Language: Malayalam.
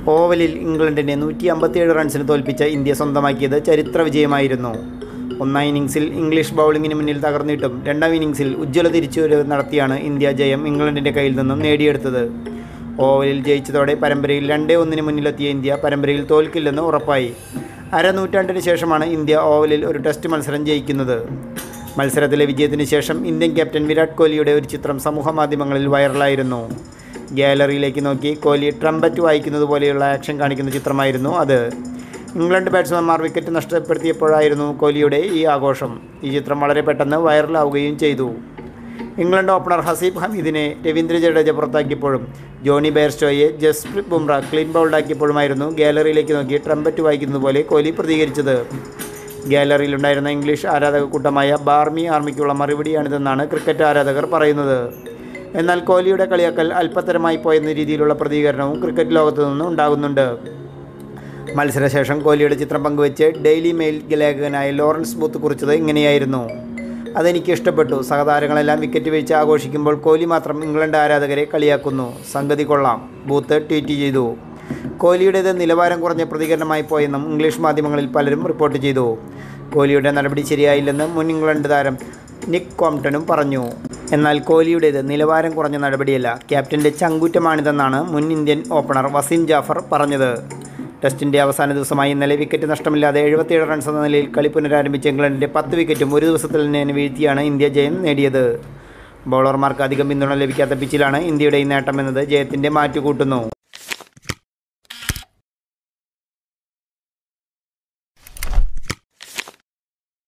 ഓവലിൽ ഇംഗ്ലണ്ടിനെ നൂറ്റി അമ്പത്തിയേഴ് റൺസിന് തോൽപ്പിച്ച ഇന്ത്യ സ്വന്തമാക്കിയത് ചരിത്ര വിജയമായിരുന്നു ഒന്നാം ഇന്നിങ്സിൽ ഇംഗ്ലീഷ് ബൗളിങ്ങിന് മുന്നിൽ തകർന്നിട്ടും രണ്ടാം ഇന്നിങ്സിൽ ഉജ്ജ്വല തിരിച്ചുവരവ് നടത്തിയാണ് ഇന്ത്യ ജയം ഇംഗ്ലണ്ടിൻ്റെ കയ്യിൽ നിന്നും നേടിയെടുത്തത് ഓവലിൽ ജയിച്ചതോടെ പരമ്പരയിൽ രണ്ടേ ഒന്നിന് മുന്നിലെത്തിയ ഇന്ത്യ പരമ്പരയിൽ തോൽക്കില്ലെന്ന് ഉറപ്പായി അരനൂറ്റാണ്ടിന് ശേഷമാണ് ഇന്ത്യ ഓവലിൽ ഒരു ടെസ്റ്റ് മത്സരം ജയിക്കുന്നത് മത്സരത്തിലെ വിജയത്തിന് ശേഷം ഇന്ത്യൻ ക്യാപ്റ്റൻ വിരാട് കോഹ്ലിയുടെ ഒരു ചിത്രം സമൂഹ മാധ്യമങ്ങളിൽ വൈറലായിരുന്നു ഗാലറിയിലേക്ക് നോക്കി കോഹ്ലി ട്രംപറ്റ് വായിക്കുന്നത് പോലെയുള്ള ആക്ഷൻ കാണിക്കുന്ന ചിത്രമായിരുന്നു അത് ഇംഗ്ലണ്ട് ബാറ്റ്സ്മാൻമാർ വിക്കറ്റ് നഷ്ടപ്പെടുത്തിയപ്പോഴായിരുന്നു കോഹ്ലിയുടെ ഈ ആഘോഷം ഈ ചിത്രം വളരെ പെട്ടെന്ന് വൈറലാവുകയും ചെയ്തു ഇംഗ്ലണ്ട് ഓപ്പണർ ഹസീബ് ഹമീദിനെ രവീന്ദ്ര ജഡേജ പുറത്താക്കിയപ്പോഴും ജോണി ബെയർസ്റ്റോയെ ജസ്പ്രീത് ബുംറ ക്ലീൻ ബൗൾഡാക്കിയപ്പോഴുമായിരുന്നു ഗാലറിയിലേക്ക് നോക്കി ട്രംപറ്റ് വായിക്കുന്നത് പോലെ കോഹ്ലി പ്രതികരിച്ചത് ഗാലറിയിലുണ്ടായിരുന്ന ഇംഗ്ലീഷ് ആരാധക കൂട്ടമായ ബാർമി ആർമിക്കുള്ള മറുപടിയാണിതെന്നാണ് ക്രിക്കറ്റ് ആരാധകർ പറയുന്നത് എന്നാൽ കോഹ്ലിയുടെ കളിയാക്കൽ അല്പത്തരമായി പോയെന്ന രീതിയിലുള്ള പ്രതികരണവും ക്രിക്കറ്റ് ലോകത്തു നിന്ന് ഉണ്ടാകുന്നുണ്ട് മത്സരശേഷം കോഹ്ലിയുടെ ചിത്രം പങ്കുവെച്ച് ഡെയിലി മെയിൽ ലേഖകനായ ലോറൻസ് ബൂത്ത് കുറിച്ചത് ഇങ്ങനെയായിരുന്നു അതെനിക്ക് ഇഷ്ടപ്പെട്ടു സഹതാരങ്ങളെല്ലാം വിക്കറ്റ് വീഴ്ച ആഘോഷിക്കുമ്പോൾ കോഹ്ലി മാത്രം ഇംഗ്ലണ്ട് ആരാധകരെ കളിയാക്കുന്നു സംഗതി കൊള്ളാം ബൂത്ത് ട്വീറ്റ് ചെയ്തു കോഹ്ലിയുടേത് നിലവാരം കുറഞ്ഞ പ്രതികരണമായി പോയെന്നും ഇംഗ്ലീഷ് മാധ്യമങ്ങളിൽ പലരും റിപ്പോർട്ട് ചെയ്തു കോഹ്ലിയുടെ നടപടി ശരിയായില്ലെന്ന് മുൻ ഇംഗ്ലണ്ട് താരം നിക് കോംപ്ടണും പറഞ്ഞു എന്നാൽ കോഹ്ലിയുടേത് നിലവാരം കുറഞ്ഞ നടപടിയല്ല ക്യാപ്റ്റൻ്റെ ചങ്കൂറ്റമാണിതെന്നാണ് മുൻ ഇന്ത്യൻ ഓപ്പണർ വസീം ജാഫർ പറഞ്ഞത് ടെസ്റ്റിൻ്റെ അവസാന ദിവസമായി ഇന്നലെ വിക്കറ്റ് നഷ്ടമില്ലാതെ എഴുപത്തിയേഴ് റൺസ് എന്ന നിലയിൽ കളി പുനരാരംഭിച്ച ഇംഗ്ലണ്ടിൻ്റെ പത്ത് വിക്കറ്റും ഒരു ദിവസത്തിൽ തന്നെ വീഴ്ത്തിയാണ് ഇന്ത്യ ജയം നേടിയത് ബൗളർമാർക്ക് അധികം പിന്തുണ ലഭിക്കാത്ത പിച്ചിലാണ് ഇന്ത്യയുടെ ഈ നേട്ടമെന്നത് ജയത്തിൻ്റെ മാറ്റുകൂട്ടുന്നു